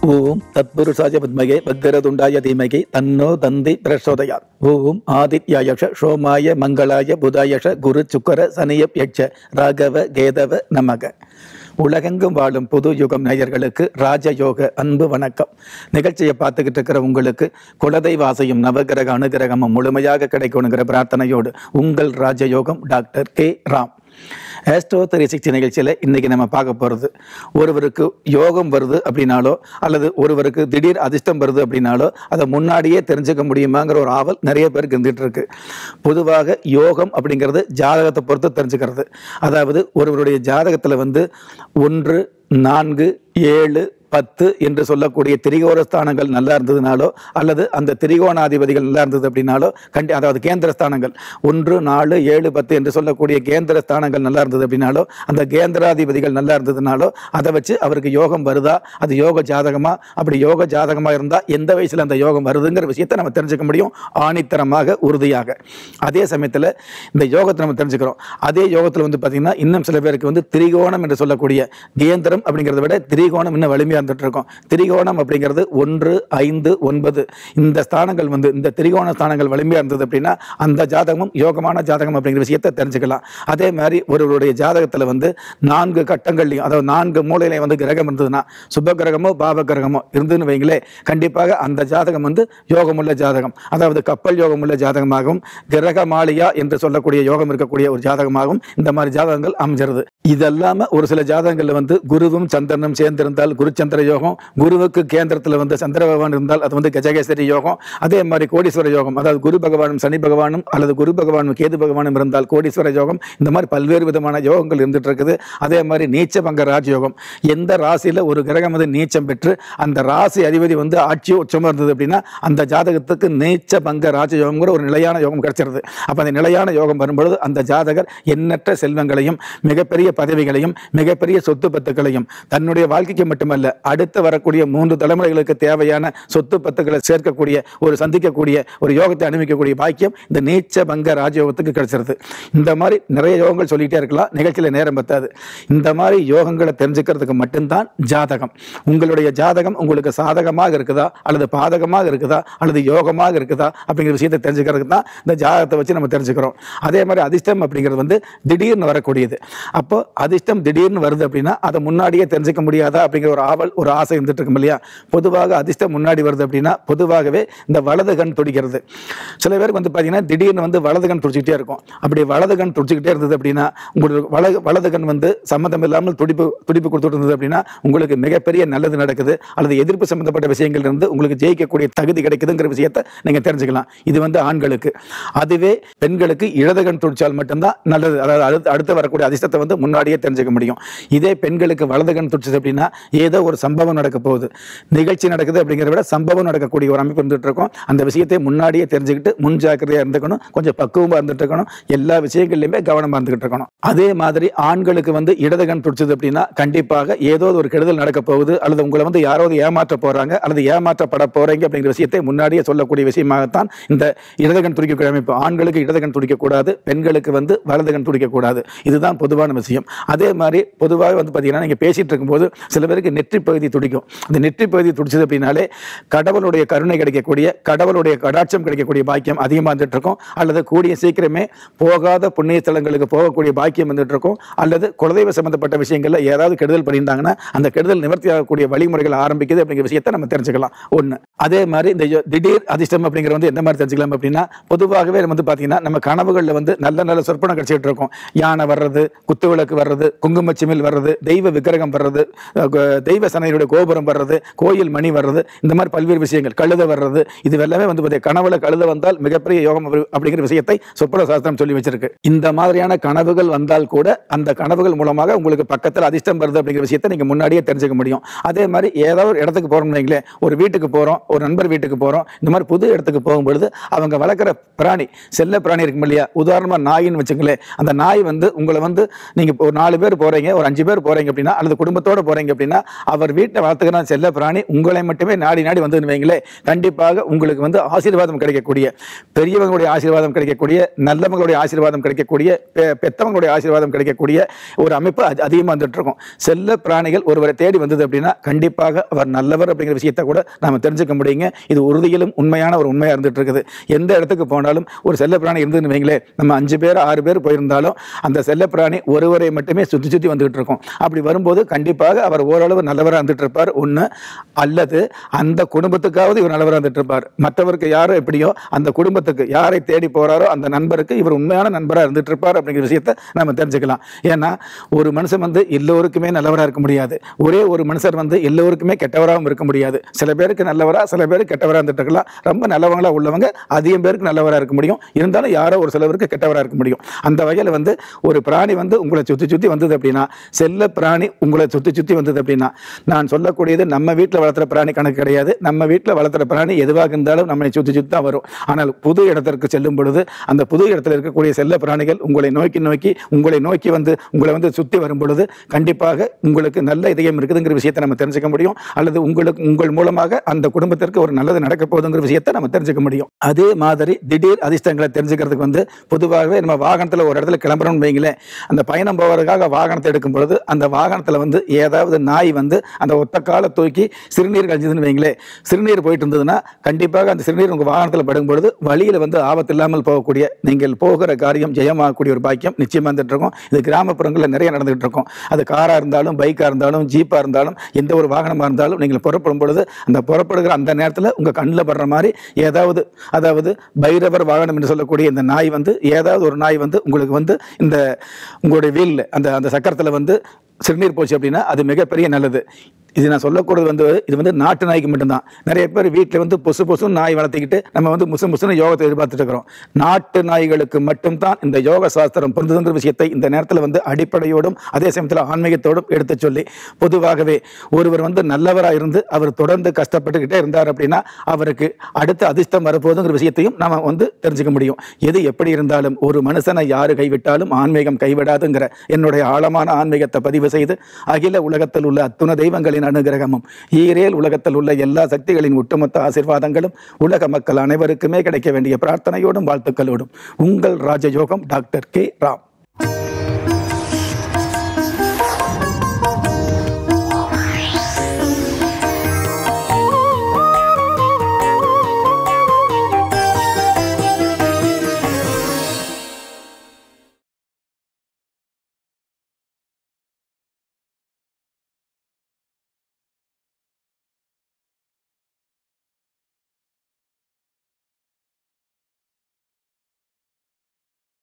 ஓம் தத்புருஷாய வித்மகே பத்திரதுண்டாய தீமகி தன்னோ தந்தி பிரசோதயாத் ஓம் ஆதித்யாயஷ சோமாய மங்களாய புதாயஷ குரு சுக்கர சனியப் யட்ச ராகவ கேதவ நமக உலகெங்கும் வாழும் புது யுகம் நேயர்களுக்கு ராஜயோக அன்பு வணக்கம் நிகழ்ச்சியை பார்த்துக்கிட்டு இருக்கிற உங்களுக்கு குலதெய்வாசையும் நவகிரக அனுகிரகமும் முழுமையாக கிடைக்கணுங்கிற பிரார்த்தனையோடு உங்கள் ராஜயோகம் doctor K Ram astro three sixty நிகழ்ச்சியில் இன்றைக்கி நம்ம பார்க்க போகிறது ஒருவருக்கு யோகம் வருது அப்படின்னாலோ அல்லது ஒருவருக்கு திடீர் அதிர்ஷ்டம் வருது அப்படின்னாலோ அதை முன்னாடியே தெரிஞ்சுக்க முடியுமாங்கிற ஒரு ஆவல் நிறைய பேருக்கு இருந்துகிட்டு இருக்கு பொதுவாக யோகம் அப்படிங்கிறது ஜாதகத்தை பொறுத்து தெரிஞ்சுக்கிறது அதாவது ஒருவருடைய ஜாதகத்தில் வந்து ஒன்று நான்கு ஏழு பத்து என்று சொல்லக்கூடிய திரிகோண ஸ்தானங்கள் நல்லா இருந்ததுனாலோ அல்லது அந்த திரிகோணாதிபதிகள் நல்லா இருந்தது அப்படின்னாலோ கண்டி அதாவது கேந்திர ஸ்தானங்கள் ஒன்று நாலு ஏழு பத்து என்று சொல்லக்கூடிய கேந்திர ஸ்தானங்கள் நல்லா இருந்தது அப்படின்னாலோ அந்த கேந்திராதிபதிகள் நல்லா இருந்ததுனாலோ அதை வச்சு அவருக்கு யோகம் வருதா அது யோக ஜாதகமா அப்படி யோக ஜாதகமாக இருந்தால் எந்த வயசில் அந்த யோகம் வருதுங்கிற விஷயத்தை நம்ம தெரிஞ்சுக்க முடியும் ஆணித்தரமாக உறுதியாக அதே சமயத்தில் இந்த யோகத்தை நம்ம தெரிஞ்சுக்கிறோம் அதே யோகத்தில் வந்து பார்த்திங்கன்னா இன்னும் சில பேருக்கு வந்து திரிகோணம் என்று சொல்லக்கூடிய கேந்திரம் அப்படிங்கிறத விட திரிகோணம் இன்னும் வலிமையாக இருந்துட்டு இருக்கும் திரிகோணம் அப்படிங்கிறது ஒன்று ஐந்து ஒன்பது இந்த ஸ்தானங்கள் வந்து இந்த திரிகோண ஸ்தானங்கள் வலிமையாக இருந்தது அப்படின்னா அந்த ஜாதகமும் யோகமான ஜாதகம் அப்படிங்கிற விஷயத்தை தெரிஞ்சுக்கலாம் அதே மாதிரி ஒருவருடைய ஜாதகத்தில் வந்து நான்கு கட்டங்கள்லையும் அதாவது நான்கு மூலையிலையும் வந்து கிரகம் இருந்ததுன்னா சுப கிரகமோ பாப கிரகமோ இருந்ததுன்னு வைங்களே கண்டிப்பாக அந்த ஜாதகம் வந்து யோகமுள்ள ஜாதகம் அதாவது கப்பல் யோகமுள்ள ஜாதகமாகவும் கிரக மாளிகா என்று சொல்லக்கூடிய யோகம் இருக்கக்கூடிய ஒரு ஜாதகமாகவும் இந்த மாதிரி ஜாதகங்கள் அமைஞ்சிருது இதெல்லாம ஒரு சில ஜாதகங்கள்ல வந்து குருவும் சந்திரனும் சேர்ந்திருந்தால் குரு சந்திர யோகம் குருவுக்கு கேந்திரத்தில் வந்து சந்திர பகவான் இருந்தால் அது வந்து கஜகேசரி யோகம் அதே மாதிரி கோடீஸ்வர யோகம் அதாவது குரு பகவானும் சனி பகவானும் அல்லது குரு பகவானும் கேது பகவானும் இருந்தால் கோடீஸ்வர யோகம் இந்த மாதிரி பல்வேறு விதமான யோகங்கள் இருந்துட்டு இருக்குது அதே மாதிரி நீச்ச பங்க ராஜயோகம் எந்த ராசியில் ஒரு கிரகம் வந்து நீச்சம் பெற்று அந்த ராசி அதிபதி வந்து ஆட்சி உச்சமாக இருந்தது அப்படின்னா அந்த ஜாதகத்துக்கு நீச்ச பங்க ராஜயோகம்ங்கிற ஒரு நிலையான யோகம் கிடைச்சிருது அப்போ அந்த நிலையான யோகம் வரும்பொழுது அந்த ஜாதகர் எண்ணற்ற செல்வங்களையும் மிகப்பெரிய பதவிகளையும் மிகப்பெரிய சொத்து பத்துக்களையும் தன்னுடைய வாழ்க்கைக்கு மட்டுமல்ல அடுத்து வரக்கூடிய மூன்று தலைமுறைகளுக்கு தேவையான சொத்து பத்துக்களை சேர்க்கக்கூடிய ஒரு சந்திக்கக்கூடிய ஒரு யோகத்தை அனுபவிக்கக்கூடிய பாக்கியம் இந்த நீச்ச பங்க ராஜயோகத்துக்கு கிடைச்சிருது இந்த மாதிரி நிறைய யோகங்கள் சொல்லிட்டே இருக்கலாம் நிகழ்ச்சியில் நேரம் பத்தாது இந்த மாதிரி யோகங்களை தெரிஞ்சுக்கிறதுக்கு மட்டும்தான் ஜாதகம் உங்களுடைய ஜாதகம் உங்களுக்கு சாதகமாக இருக்குதா அல்லது பாதகமாக இருக்குதா அல்லது யோகமாக இருக்குதா அப்படிங்கிற விஷயத்தை தெரிஞ்சுக்கிறதுக்கு தான் இந்த ஜாதகத்தை வச்சு நம்ம தெரிஞ்சுக்கிறோம் அதே மாதிரி அதிர்ஷ்டம் அப்படிங்கிறது வந்து திடீர்னு வரக்கூடியது அப்போ அதிர்ஷ்டம் திடீர்னு வருது அப்படின்னா அதை முன்னாடியே தெரிஞ்சுக்க முடியாதா அப்படிங்கிற ஒரு ஆவல் ஒரு ஆசை இருந்துட்டு இருக்கும் இல்லையா பொதுவாக அதிர்ஷ்டம் முன்னாடி வருது அப்படின்னா பொதுவாகவே இந்த வலது கண் துடிக்கிறது சில பேருக்கு வந்து பார்த்தீங்கன்னா திடீர்னு வந்து வலது கண் துடிச்சிக்கிட்டே இருக்கும் அப்படி வலது கண் துடிச்சிக்கிட்டே இருந்தது அப்படின்னா உங்களுக்கு வலது வலது கண் வந்து சம்மந்தம் இல்லாமல் துடிப்பு துடிப்பு கொடுத்துட்டு இருந்தது அப்படின்னா உங்களுக்கு மிகப்பெரிய நல்லது நடக்குது அல்லது எதிர்ப்பு சம்பந்தப்பட்ட விஷயங்கள் இருந்து உங்களுக்கு ஜெயிக்கக்கூடிய தகுதி கிடைக்குதுங்கிற விஷயத்தை நீங்கள் தெரிஞ்சுக்கலாம் இது வந்து ஆண்களுக்கு அதுவே பெண்களுக்கு இடது கண் துடிச்சால் மட்டும்தான் நல்லது அதாவது அடுத்து அடுத்து வரக்கூடிய அதிர்ஷ்டத்தை வந்து முன்னாடியே தெரிஞ்சுக்க முடியும் இதே பெண்களுக்கு வலது கண் துடிச்சது அப்படின்னா ஏதோ ஒரு சம்பவம் நடக்க போகுது நிகழ்ச்சி நடக்குது அப்படிங்கிறத விட சம்பவம் நடக்கக்கூடிய ஒரு அமைப்பு இருந்துட்டு இருக்கும் அந்த விஷயத்தை முன்னாடியே தெரிஞ்சுக்கிட்டு முன் ஜாக்கிரதையாக இருந்துக்கணும் கொஞ்சம் பக்குவமாக இருந்துட்டு இருக்கணும் எல்லா விஷயங்கள்லையுமே கவனமாக இருந்துகிட்டு இருக்கணும் அதே மாதிரி ஆண்களுக்கு வந்து இடது கண் துடிச்சது அப்படின்னா கண்டிப்பாக ஏதோ ஒரு கெடுதல் நடக்க போகுது அல்லது உங்களை வந்து யாராவது ஏமாற்ற போறாங்க அல்லது ஏமாற்றப்பட போறீங்க அப்படிங்கிற விஷயத்தை முன்னாடியே சொல்லக்கூடிய விஷயமாகத்தான் இந்த இடதுகண் துடிக்கக்கூடிய அமைப்பு ஆண்களுக்கு இடதுகண் துடிக்கக்கூடாது பெண்களுக்கு வந்து வலதுகண் துடிக்கக்கூடாது இதுதான் பொதுவான விஷயம் அதே மாதிரி பொதுவாக வந்து பார்த்தீங்கன்னா நீங்கள் பேசிட்டு இருக்கும்போது சில பேருக்கு நெற்றி பகுதி துடிக்கும் அந்த நெற்றி பகுதி துடிச்சது அப்படின்னாலே கடவுளுடைய கருணை கிடைக்கக்கூடிய கடவுளுடைய கடாட்சம் கிடைக்கக்கூடிய பாக்கியம் அதிகமாக வந்துட்டு இருக்கும் அல்லது கூடிய சீக்கிரமே போகாத புண்ணிய ஸ்தலங்களுக்கு போகக்கூடிய பாக்கியம் வந்துட்டு இருக்கும் அல்லது குலதெய்வ சம்பந்தப்பட்ட விஷயங்கள்ல ஏதாவது கெடுதல் பண்ணியிருந்தாங்கன்னா அந்த கெடுதல் நிவர்த்தி ஆகக்கூடிய வழிமுறைகள் ஆரம்பிக்குது அப்படிங்கிற விஷயத்தை நம்ம தெரிஞ்சுக்கலாம் ஒன்று அதே மாதிரி இந்த யோ- திடீர் அதிர்ஷ்டம் அப்படிங்கிற வந்து எந்த மாதிரி தெரிஞ்சுக்கலாம் அப்படின்னா பொதுவாகவே வந்து பார்த்தீங்கன்னா நம்ம கனவுகளில் வந்து நல்ல நல்ல சொற்பனம் கிடைச்சிட்டு இருக்கும் யானை வர்றது குத்துவிளக்கு வர்றது குங்குமச்சிமில் வர்றது தெய்வ விக்கிரகம் வர்றது அஹ் கோ- தெய்வ சனையுடைய கோபுரம் வர்றது கோயில் மணி வர்றது இந்த மாதிரி பல்வேறு விஷயங்கள் கழுத வர்றது இது எல்லாமே வந்து பார்த்தீங்கன்னா கனவுல கழுத வந்தால் மிகப்பெரிய யோகம் அப்படி- அப்படிங்கிற விஷயத்தை சொப்பன சாஸ்திரம் சொல்லி வச்சிருக்கு இந்த மாதிரியான கனவுகள் வந்தால் கூட அந்த கனவுகள் மூலமாக உங்களுக்கு பக்கத்தில் அதிர்ஷ்டம் வருது அப்படிங்கிற விஷயத்தை நீங்க முன்னாடியே தெரிஞ்சுக்க முடியும் அதே மாதிரி ஏதோ ஒரு இடத்துக்கு போறோம்னு வைங்களேன் ஒரு வீட்டுக்கு போறோம் ஒரு நண்பர் வீட்டுக்கு போறோம் இந்த மாதிரி புது இடத்துக்கு போகும்பொழுது அவங்க வளர்க்குற பிராணி செல்ல பிராணி இருக்கும் இல்லையா உதாரணமா நாயின்னு வச்சுங்களேன் அந்த நாய் வந்து உங்களை வந்து நீங்க இப்போ ஒரு நாலு பேர் போறீங்க ஒரு அஞ்சு பேர் போறீங்க அப்படின்னா அல்லது குடும்பத்தோட போறீங்க அப்படின்னா அவர் வீட்டை வளர்த்துக்கிற செல்ல பிராணி உங்களை மட்டுமே நாடி நாடி வந்து வைங்களே கண்டிப்பாக உங்களுக்கு வந்து ஆசீர்வாதம் கிடைக்கக்கூடிய பெரியவங்களுடைய ஆசீர்வாதம் கிடைக்கக்கூடிய நல்லவங்களுடைய ஆசீர்வாதம் கிடைக்கக்கூடிய பெ- பெத்தவங்களுடைய ஆசீர்வாதம் கிடைக்கக்கூடிய ஒரு அமைப்பு அது அதிகமாக வந்துட்டு இருக்கும் செல்ல பிராணிகள் ஒருவரை தேடி வந்தது அப்படின்னா கண்டிப்பாக அவர் நல்லவர் அப்படிங்கிற விஷயத்தை கூட நாம தெரிஞ்சுக்க முடியுங்க இது உறுதியிலும் உண்மையான ஒரு உண்மையாக இருந்துட்டு இருக்குது எந்த இடத்துக்கு போனாலும் ஒரு செல்ல பிராணி இருந்ததுன்னு வைங்களே நம்ம அஞ்சு பேர் ஆறு பேர் போயிருந்தாலும் அந்த செல்ல பிராணி ஒருவரை மட்டுமே சுற்றி சுற்றி வந்துகிட்டு இருக்கும் அப்படி வரும்போது கண்டிப்பாக அவர் ஓரளவு நல்லவராக இருந்துட்டு இருப்பார் ஒன்று அல்லது அந்த குடும்பத்துக்காவது இவர் நல்லவராக இருந்துட்டு இருப்பார் மற்றவருக்கு யாரோ எப்படியோ அந்த குடும்பத்துக்கு யாரை தேடி போறாரோ அந்த நண்பருக்கு இவர் உண்மையான நண்பராக இருந்துட்டு இருப்பார் அப்படிங்கிற விஷயத்தை நம்ம தெரிஞ்சுக்கலாம் ஏன்னா ஒரு மனுஷன் வந்து எல்லோருக்குமே நல்லவராக இருக்க முடியாது ஒரே ஒரு மனுஷர் வந்து எல்லோருக்குமே கெட்டவராகவும் இருக்க முடியாது சில பேருக்கு நல்லவரா சில பேருக்கு கெட்டவராக இருந்துட்டு இருக்கலாம் ரொம்ப நல்லவங்களா உள்ளவங்க அதிகம் பேருக்கு நல்லவராக இருக்க முடியும் இருந்தாலும் யாரோ ஒரு சிலவருக்கு கெட்டவராக இருக்க முடியும் அந்த வகையில் வந்து ஒரு பிராணி வந்து உங்களை சுற்றி சுற்றி வந்தது அப்படின்னா செல்ல பிராணி உங்களை சுற்றி சுற்றி வந்தது அப்படின்னா நான் சொல்லக்கூடியது நம்ம வீட்டில் வளர்த்துற பிராணி கணக்கு கிடையாது நம்ம வீட்டில் வளர்த்துற பிராணி எதுவாக இருந்தாலும் நம்மளை சுற்றி சுற்றி தான் வரும் ஆனால் புது இடத்திற்கு செல்லும் பொழுது அந்த புது இடத்துல இருக்கக்கூடிய செல்ல பிராணிகள் உங்களை நோக்கி நோக்கி உங்களை நோக்கி வந்து உங்களை வந்து சுற்றி வரும் பொழுது கண்டிப்பாக உங்களுக்கு நல்ல இதயம் இருக்குதுங்கிற விஷயத்தை நம்ம தெரிஞ்சுக்க முடியும் அல்லது உங்களுக்கு உங்கள் மூலமாக அந்த குடும்பத்திற்கு ஒரு நல்லது நடக்க போகுதுங்கிற விஷயத்தை நம்ம தெரிஞ்சுக்க முடியும் அதே மாதிரி திடீர் அதிர்ஷ்டங்களை தெரிஞ்சுக்கிறதுக்கு வந்து பொதுவாகவே நம்ம வாகனத்தில் ஒரு இடத்துல கிளம்புறோம்னு வைங்களேன் அந்த பயணம் போவதற்காக வாகனத்தை எடுக்கும் பொழுது அந்த வாகனத்தில் வந்து ஏதாவது நாய் வந்து அந்த ஒத்த காலை தூக்கி சிறுநீர் கழிஞ்சதுன்னு வைங்களேன் சிறுநீர் போயிட்டு இருந்ததுன்னா கண்டிப்பாக அந்த சிறுநீர் உங்கள் வாகனத்தில் படும் பொழுது வழியில் வந்து ஆபத்து இல்லாமல் போகக்கூடிய நீங்கள் போகிற காரியம் ஜெயமாகக்கூடிய ஒரு பாக்கியம் நிச்சயமாக இருந்துட்டு இருக்கும் இது கிராமப்புறங்களில் நிறைய நடந்துகிட்டு இருக்கும் அது காராக இருந்தாலும் பைக்காக இருந்தாலும் ஜீப்பாக இருந்தாலும் எந்த ஒரு வாகனமாக இருந்தாலும் நீங்கள் புறப்படும் பொழுது அந்த புறப்படுகிற அந்த நேரத்தில் உங்கள் கண்ணில் படுற மாதிரி ஏதாவது அதாவது பைரவர் வாகனம் என்று சொல்லக்கூடிய இந்த நாய் வந்து ஏதாவது ஒரு நாய் வந்து உங்களுக்கு வந்து இந்த உங்களுடைய வீலில் அந்த அந்த சக்கரத்தில் வந்து சிறுநீர் போச்சு அப்படின்னா அது மிகப்பெரிய நல்லது இது நான் சொல்லக்கூடாது வந்து இது வந்து நாட்டு நாய்க்கு மட்டும்தான் நிறைய பேர் வீட்டில் வந்து பொசு பொசுன்னு நாய் வளர்த்திக்கிட்டு நம்ம வந்து முசு முசுன்னு யோகத்தை எதிர்பார்த்துட்டு இருக்கிறோம் நாட்டு நாய்களுக்கு மட்டும்தான் இந்த யோக சாஸ்திரம் பொருந்துங்கிற விஷயத்தை இந்த நேரத்தில் வந்து அடிப்படையோடும் அதே சமயத்தில் ஆன்மீகத்தோடும் எடுத்து சொல்லி பொதுவாகவே ஒருவர் வந்து நல்லவராக இருந்து அவர் தொடர்ந்து கஷ்டப்பட்டுக்கிட்டே இருந்தார் அப்படின்னா அவருக்கு அடுத்த அதிர்ஷ்டம் வரப்போகுதுங்கிற விஷயத்தையும் நாம வந்து தெரிஞ்சுக்க முடியும் எது எப்படி இருந்தாலும் ஒரு மனுஷனை யாரு கைவிட்டாலும் ஆன்மீகம் கைவிடாதுங்கிற என்னுடைய ஆழமான ஆன்மீகத்தை பதிவு செய்து அகில உலகத்தில் உள்ள அத்துண தெய்வங்களின் அனுகிரகமும் ஈரேல் உலகத்தில் உள்ள எல்லா சக்திகளின் ஒட்டுமொத்த ஆசீர்வாதங்களும் உலக மக்கள் அனைவருக்குமே கிடைக்க வேண்டிய பிரார்த்தனையோடும் வாழ்த்துக்களோடும் உங்கள் ராஜயோகம் டாக்டர் கே ராம்